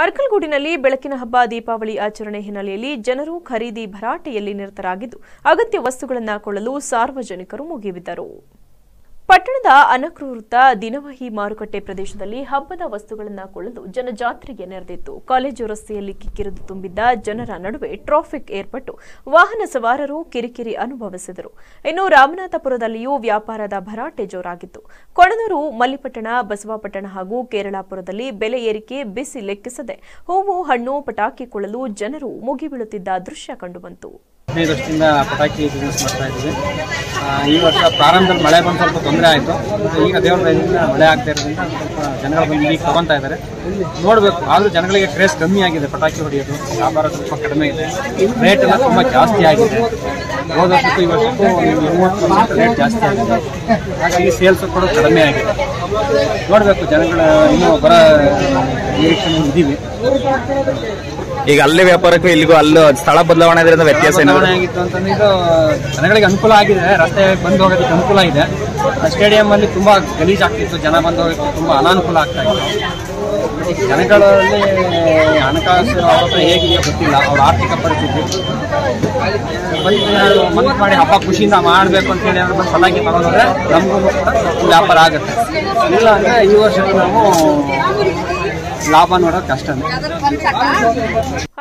ಅರ್ಕಲ್ಗೂಡಿನಲ್ಲಿ ಬೆಳಕಿನ ಹಬ್ಬ ದೀಪಾವಳಿ ಆಚರಣೆ ಹಿನ್ನೆಲೆಯಲ್ಲಿ ಜನರು ಖರೀದಿ ಭರಾಟೆಯಲ್ಲಿ ನಿರತರಾಗಿದ್ದು ಅಗತ್ಯ ವಸ್ತುಗಳನ್ನು ಕೊಳ್ಳಲು ಸಾರ್ವಜನಿಕರು ಮುಗಿಬಿದ್ದರು ಪಟ್ಟಣದ ಅನಕೃತ ದಿನವಹಿ ಮಾರುಕಟ್ಟೆ ಪ್ರದೇಶದಲ್ಲಿ ಹಬ್ಬದ ವಸ್ತುಗಳನ್ನು ಕೊಳ್ಳಲು ಜನಜಾತ್ರೆಗೆ ನೆರೆದಿತ್ತು ಕಾಲೇಜು ರಸ್ತೆಯಲ್ಲಿ ಕಿಕ್ಕಿರಿದು ತುಂಬಿದ್ದ ಜನರ ನಡುವೆ ಟ್ರಾಫಿಕ್ ಏರ್ಪಟ್ಟು ವಾಹನ ಸವಾರರು ಕಿರಿಕಿರಿ ಅನುಭವಿಸಿದರು ಇನ್ನು ರಾಮನಾಥಪುರದಲ್ಲಿಯೂ ವ್ಯಾಪಾರದ ಭರಾಟೆ ಜೋರಾಗಿತ್ತು ಕೊಣನೂರು ಮಲ್ಲಿಪಟ್ಟಣ ಬಸವಾಪಟ್ಟಣ ಹಾಗೂ ಕೇರಳಾಪುರದಲ್ಲಿ ಬೆಲೆ ಏರಿಕೆ ಬಿಸಿ ಲೆಕ್ಕಿಸದೆ ಹೂವು ಹಣ್ಣು ಪಟಾಕಿ ಕೊಳ್ಳಲು ಜನರು ಮುಗಿಬೀಳುತ್ತಿದ್ದ ದೃಶ್ಯ ಕಂಡುಬಂತು ಹದಿನೈದು ವರ್ಷದಿಂದ ಪಟಾಕಿ ಬಿಸ್ನೆಸ್ ಮಾಡ್ತಾ ಇದ್ದೀವಿ ಆ, ಈ ವರ್ಷ ಪ್ರಾರಂಭದಲ್ಲಿ ಮಳೆ ಬಂದು ಸ್ವಲ್ಪ ತೊಂದರೆ ಆಯಿತು ಈಗ ದೇವರ ದಯದಿಂದ ಮಳೆ ಆಗ್ತಾ ಇರೋದ್ರಿಂದ ಸ್ವಲ್ಪ ಜನಗಳು ಬಂದು ಈಗ ತಗೊಂತಾ ಇದ್ದಾರೆ ನೋಡಬೇಕು ಆದರೂ ಜನಗಳಿಗೆ ಕ್ರೇಸ್ ಕಮ್ಮಿ ಆಗಿದೆ ಪಟಾಕಿ ಹೊಡೆಯೋದು ವ್ಯಾಪಾರ ಸ್ವಲ್ಪ ಕಡಿಮೆ ಇದೆ ರೇಟ್ ಎಲ್ಲ ತುಂಬ ಜಾಸ್ತಿ ಆಗಿದೆ ಹೋದ ವರ್ಷಕ್ಕೂ ಈ ವರ್ಷಕ್ಕೂ ಒಂದು ಮೂವತ್ತು ಪರ್ಸೆಂಟ್ ರೇಟ್ ಜಾಸ್ತಿ ಆಗಿದೆ ಹಾಗಾಗಿ ಸೇಲ್ಸ್ ಕೂಡ ಕಡಿಮೆ ಆಗಿದೆ ನೋಡಬೇಕು ಜನಗಳು ಇನ್ನೂ ಬರೋ ನಿರೀಕ್ಷೆ ಇದ್ದೀವಿ ಈಗ ಅಲ್ಲಿ ವ್ಯಾಪಾರಕ್ಕೂ ಇಲ್ಲಿಗೂ ಅಲ್ಲೂ ಸ್ಥಳ ಬದಲಾವಣೆ ಇದರಿಂದ ವ್ಯತ್ಯಾಸ ಏನು ಬದಲಾವಣೆ ಆಗಿತ್ತು ಅಂತಂದ್ರೆ ಇದು ಜನಗಳಿಗೆ ಅನುಕೂಲ ಆಗಿದೆ ರಸ್ತೆ ಬಂದು ಹೋಗೋದಕ್ಕೆ ಅನುಕೂಲ ಇದೆ ಸ್ಟೇಡಿಯಂ ಅಲ್ಲಿ ತುಂಬಾ ಗಲೀಜ್ ಆಗ್ತಿತ್ತು ಜನ ಬಂದು ಹೋಗೋದಕ್ಕೆ ತುಂಬಾ ಅನಾನುಕೂಲ ಆಗ್ತಾ ಇತ್ತು ಜನಗಳಲ್ಲಿ ಹಣಕಾಸು ಅವ್ರ ಹತ್ರ ಹೇಗಿದೆಯೋ ಗೊತ್ತಿಲ್ಲ ಅವ್ರ ಆರ್ಥಿಕ ಪರಿಸ್ಥಿತಿ ಬಂದು ಮನಸ್ಸು ಮಾಡಿ ಹಬ್ಬ ಖುಷಿಯಿಂದ ಮಾಡಬೇಕು ಅಂತೇಳಿ ಅವ್ರು ಬಂದು ಪಟಾಕಿ ತಗೊಂಡ್ರೆ ನಮಗೂ ಕೂಡ ವ್ಯಾಪಾರ ಆಗುತ್ತೆ ಇಲ್ಲ ಅಂದ್ರೆ ಈ ವರ್ಷ ನಾವು ಲಾಭ ನೋಡೋದು ಕಷ್ಟನೇ